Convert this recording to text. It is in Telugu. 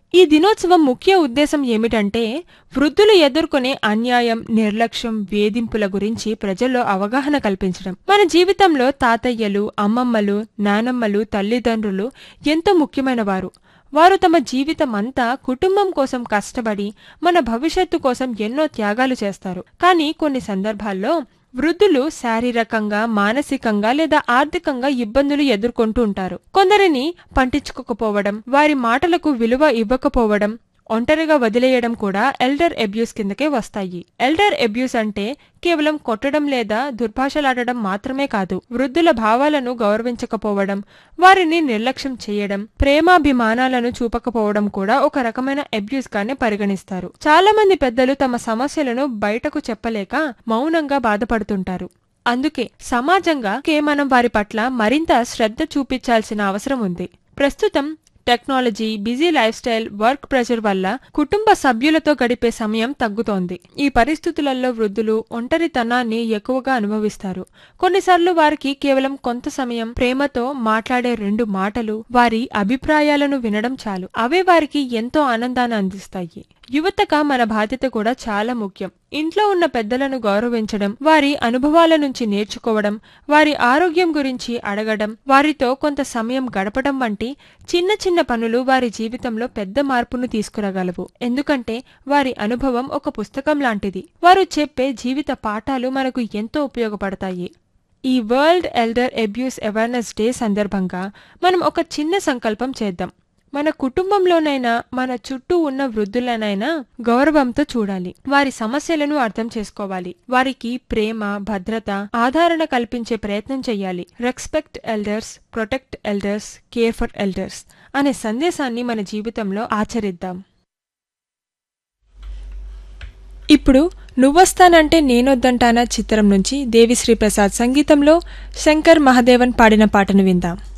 ఈ దినోత్సవం ముఖ్య ఉద్దేశం ఏమిటంటే వృద్ధులు ఎదుర్కొనే అన్యాయం నిర్లక్ష్యం వేధింపుల గురించి ప్రజల్లో అవగాహన కల్పించడం మన జీవితంలో తాతయ్యలు అమ్మమ్మలు నానమ్మలు తల్లిదండ్రులు ఎంతో ముఖ్యమైన వారు వారు తమ జీవితం అంతా కుటుంబం కోసం కష్టపడి మన భవిష్యత్తు కోసం ఎన్నో త్యాగాలు చేస్తారు కానీ కొన్ని సందర్భాల్లో వృద్ధులు శారీరకంగా మానసికంగా లేదా ఆర్థికంగా ఇబ్బందులు ఎదుర్కొంటూ ఉంటారు కొందరిని పట్టించుకోకపోవడం వారి మాటలకు విలువ ఇవ్వకపోవడం ఒంటరిగా వదిలేయడం కూడా ఎల్డర్ అబ్యూస్ కిందకే వస్తాయి ఎల్డర్ అబ్యూస్ అంటే కేవలం కొట్టడం లేదా దుర్భాషలాడడం మాత్రమే కాదు వృద్ధుల భావాలను గౌరవించకపోవడం వారిని నిర్లక్ష్యం చేయడం ప్రేమాభిమానాలను చూపకపోవడం కూడా ఒక రకమైన అబ్యూస్ గానే పరిగణిస్తారు చాలా మంది పెద్దలు తమ సమస్యలను బయటకు చెప్పలేక మౌనంగా బాధపడుతుంటారు అందుకే సమాజంగా కే మనం వారి పట్ల మరింత శ్రద్ధ చూపించాల్సిన అవసరం ఉంది ప్రస్తుతం technology busy lifestyle work pressure వల్ల కుటుంబ సభ్యులతో గడిపే సమయం తగ్గుతోంది ఈ పరిస్థితులలో వృద్ధులు ఒంటరితనాన్ని ఎక్కువగా అనుభవిస్తారు కొన్నిసార్లు వారికి కేవలం కొంత సమయం ప్రేమతో మాట్లాడే రెండు మాటలు వారి అభిప్రాయాలను వినడం చాలు అవే వారికి ఎంతో ఆనందాన్ని అందిస్తాయి యువతగా మన బాధ్యత కూడా చాలా ముఖ్యం ఇంట్లో ఉన్న పెద్దలను గౌరవించడం వారి అనుభవాల నుంచి నేర్చుకోవడం వారి ఆరోగ్యం గురించి అడగడం వారితో కొంత సమయం గడపడం వంటి చిన్న చిన్న పనులు వారి జీవితంలో పెద్ద మార్పును తీసుకురాగలవు ఎందుకంటే వారి అనుభవం ఒక పుస్తకం లాంటిది వారు చెప్పే జీవిత పాఠాలు మనకు ఎంతో ఉపయోగపడతాయి ఈ world elder abuse awareness day సందర్భంగా మనం ఒక చిన్న సంకల్పం చేద్దాం మన కుటుంబంలోనైనా మన చుట్టూ ఉన్న వృద్ధులనైనా గౌరవంతో చూడాలి వారి సమస్యలను అర్థం చేసుకోవాలి వారికి ప్రేమ భద్రత ఆదరణ కల్పించే ప్రయత్నం చేయాలి respect elders protect elders care for elders అనే సందేశాన్ని మన జీవితంలో ఆచరిద్దాం ఇప్పుడు నువ్వొస్తానంటే నేనొద్దంటానా చిత్రం నుంచి దేవిశ్రీ ప్రసాద్ సంగీతంలో శంకర్ మహదేవన్ పాడిన పాటను విందాం